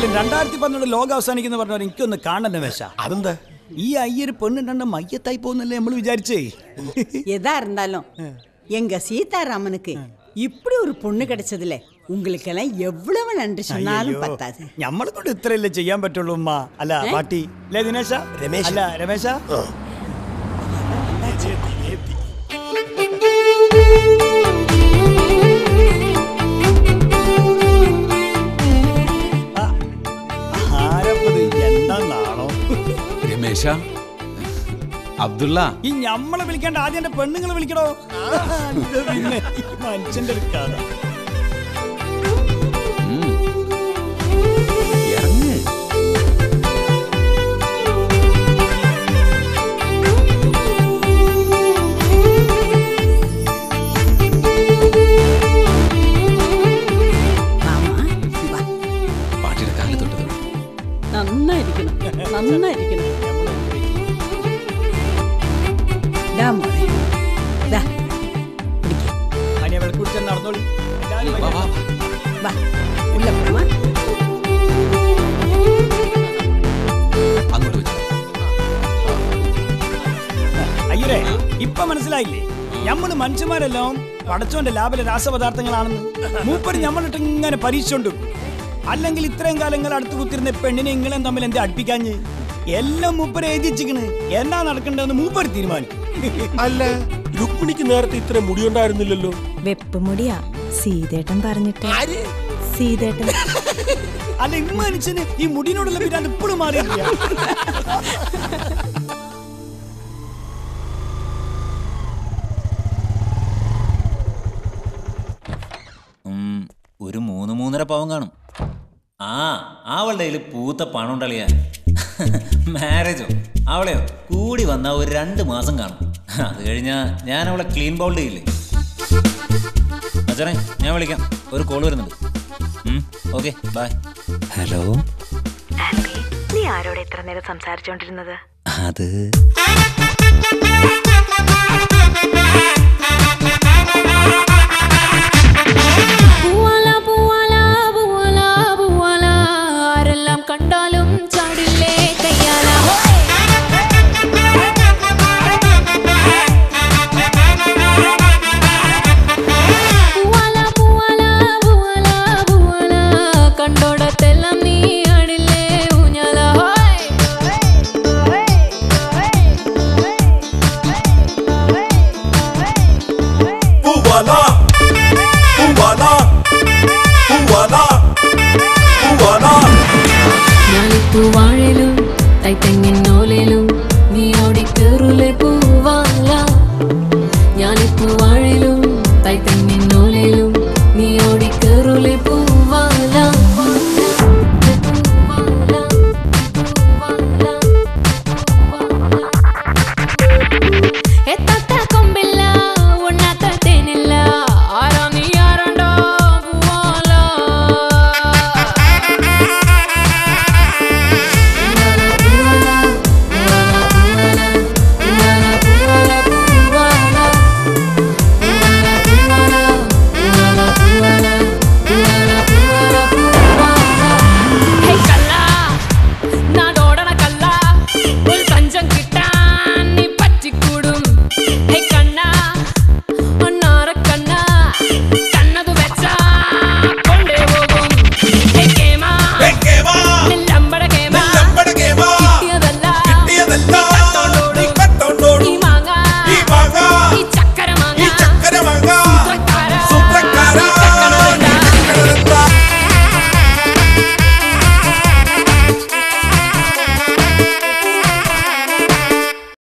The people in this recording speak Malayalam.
രണ്ടായിരത്തി പന്ത്രണ്ട് ലോകം അവസാനിക്കുന്ന പറഞ്ഞവർ എനിക്കൊന്ന് കാണണ്ട മേശ അതെന്താ ഈ അയ്യൊരു പെണ്ണുണ്ട മയ്യത്തായി പോകുന്നല്ലേ നമ്മൾ വിചാരിച്ചേ எதா இருந்தாலும் எங்க சீதாராமனுக்கு இப்படி ஒரு பொண்ணு கிடைச்சதுல உங்களுக்கெல்லாம் எவ்வளவு நன்றி சொன்னாலும் பத்தாது നമ്മളെ കൊണ്ട് ഇത്രയല്ലേ ചെയ്യാൻ പറ്റുള്ളൂ ഉമ്മ അല്ല പാട്ടി അല്ലേ ദിനേശ രമേശ്. അല്ല രമേശ ആ, ആരപ്പത് എന്താ നാണോ രമേശ അബ്ദുള്ള ഈ ഞമ്മളെ വിളിക്കാണ്ട് ആദ്യം എന്റെ പെണ്ണുങ്ങളെ വിളിക്കണോ ഇത് പിന്നെ ഈ മനുഷ്യന്റെ ഒരു കഥ ഉം. ഇറങ്ങ് மாமா வா പാട്ടിയുടെ കാല് തൊട്ടത് നന്നായിരിക്കണം നന്നായിരിക്കണം ഡാ മോനെ ദാ പിടിക്ക്. അനിയ വിളക്കുറിച്ച് നടന്നോളി എല്ലാവരും വാ വാ വാ ഉള്ള പോവാ അങ്ങോട്ട് വെച്ചു അയ്യരേ ഇപ്പൊ മനസ്സിലായില്ലേ നമ്മള് മനുഷ്യന്മാരെല്ലാം പടച്ചോന്റെ ലാഭല രാസപദാർത്ഥങ്ങളാണെന്ന് മൂപ്പര് നമ്മളിട്ട് ഇങ്ങനെ പരീക്ഷിച്ചോണ്ട് അല്ലെങ്കിൽ ഇത്രയും കാലങ്ങൾ അടുത്ത് കുത്തിരുന്ന പെണ്ണിനെ ഇങ്ങളെ തമ്മിൽ എന്താ അടുപ്പിക്കാഞ്ഞ് എല്ലാം മൂപ്പര് എഴുതിച്ചിക്കണ് എന്നാ നടക്കണ്ടെന്ന് മൂപ്പര് തീരുമാനിക്കും അല്ല രുക്മിണിക്ക് നേരത്തെ ഇത്ര മുടിയുണ്ടായിരുന്നില്ലല്ലോ വെപ്പുമുടിയാ സീതേട്ടൻ പറഞ്ഞിട്ട് സീതേട്ടൻ അല്ല ഈ മനുഷ്യന് ഈ മുടിനോടുള്ള പിരാന്ത് ഇപ്പോഴും മാറിയില്ല ഉം, ഒരു മൂന്ന് മൂന്നര പാവം കാണും ആ അവളുടെ കയ്യിൽ പൂത്ത പണം ഉണ്ടളിയാ മാരേജോ അവളെയോ കൂടി വന്നാ ഒരു രണ്ട് മാസം കാണും അത് കഴിഞ്ഞാ ഞാൻ അവളെ ക്ലീൻ ബൗൾഡ് ചെയ്യില്ലേ അച്ഛനെ ഞാൻ വിളിക്കാം ഒരു കോൾ വരുന്നുണ്ട് ഓക്കെ ബൈ ഹലോ ആൽബി നീ ആരോട് ഇത്ര നേരം സംസാരിച്ചോണ്ടിരുന്നത് അത് പൂവാല പൂവാല പൂവാല പൂവാല ആരെല്ലാം കണ്ടാലും ചാടില്ലേ കയ്യാല പൂവാല പൂവാല പൂവാല പൂവാല കണ്ടോടത്തെല്ലാം നീ ആടില്ലേ ഊഞ്ഞാല പൂവാല പൂവാല പൂവാല പൂവാല ഞാലിപ്പൂ വാഴലും തൈത്തങ്ങിൻ